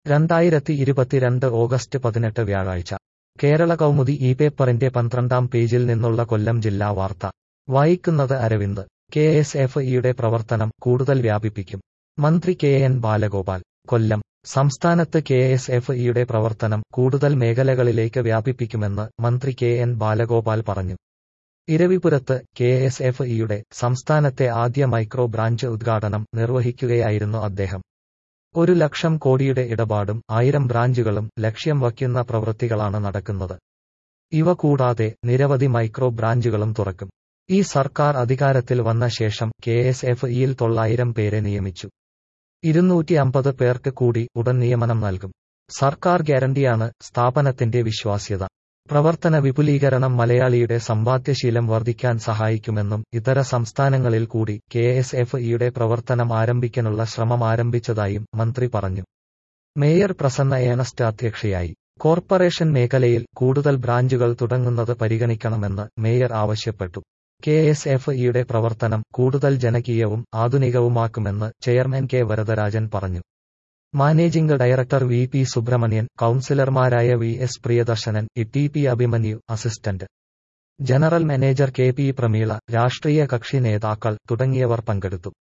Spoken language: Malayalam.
രണ്ടായിരത്തി ഇരുപത്തിരണ്ട് ഓഗസ്റ്റ് പതിനെട്ട് വ്യാഴാഴ്ച കേരള കൗമുദി ഈ പേപ്പറിന്റെ പന്ത്രണ്ടാം പേജിൽ നിന്നുള്ള കൊല്ലം ജില്ലാ വാർത്ത വായിക്കുന്നത് അരവിന്ദ് കെ എസ് എഫ് ഇയുടെ പ്രവർത്തനം കൂടുതൽ വ്യാപിപ്പിക്കും മന്ത്രി കെ എൻ ബാലഗോപാൽ കൊല്ലം സംസ്ഥാനത്ത് കെ എസ് എഫ് ഇയുടെ പ്രവർത്തനം കൂടുതൽ മേഖലകളിലേക്ക് വ്യാപിപ്പിക്കുമെന്ന് മന്ത്രി കെ എൻ ബാലഗോപാൽ പറഞ്ഞു ഇരവിപുരത്ത് കെ എസ് എഫ് ഇയുടെ സംസ്ഥാനത്തെ ആദ്യ മൈക്രോ ബ്രാഞ്ച് ഉദ്ഘാടനം നിർവഹിക്കുകയായിരുന്നു അദ്ദേഹം ഒരു ലക്ഷം കോടിയുടെ ഇടപാടും ആയിരം ബ്രാഞ്ചുകളും ലക്ഷ്യം വയ്ക്കുന്ന പ്രവൃത്തികളാണ് നടക്കുന്നത് ഇവ കൂടാതെ നിരവധി മൈക്രോ ബ്രാഞ്ചുകളും തുറക്കും ഈ സർക്കാർ അധികാരത്തിൽ വന്ന ശേഷം കെ എസ് എഫ് ഇയിൽ തൊള്ളായിരം പേരെ നിയമിച്ചു ഇരുന്നൂറ്റി അമ്പത് പേർക്ക് കൂടി ഉടൻ നിയമനം നൽകും സർക്കാർ ഗ്യാരണ്ടിയാണ് സ്ഥാപനത്തിന്റെ വിശ്വാസ്യത പ്രവർത്തന വിപുലീകരണം മലയാളിയുടെ സമ്പാദ്യശീലം വർദ്ധിക്കാൻ സഹായിക്കുമെന്നും ഇതര സംസ്ഥാനങ്ങളിൽ കൂടി കെ എസ് എഫ് ഇയുടെ പ്രവർത്തനം ആരംഭിക്കാനുള്ള ശ്രമം ആരംഭിച്ചതായും മന്ത്രി പറഞ്ഞു മേയർ പ്രസന്ന ഏണസ്റ്റ് അധ്യക്ഷയായി കോർപ്പറേഷൻ മേഖലയിൽ കൂടുതൽ ബ്രാഞ്ചുകൾ തുടങ്ങുന്നത് പരിഗണിക്കണമെന്ന് മേയർ ആവശ്യപ്പെട്ടു കെ എസ് എഫ് ഇയുടെ പ്രവർത്തനം കൂടുതൽ ജനകീയവും ആധുനികവുമാക്കുമെന്ന് ചെയർമാൻ കെ വരദരാജൻ പറഞ്ഞു managing director V P Subramanian കൌൺസിലർമാരായ V S Priyadarsanan E T P Abhimanyu assistant general manager K P Prameela രാഷ്ട്രീയ കക്ഷി നേതാക്കൾ തുടങ്ങിയവർ പങ്കെടുത്തു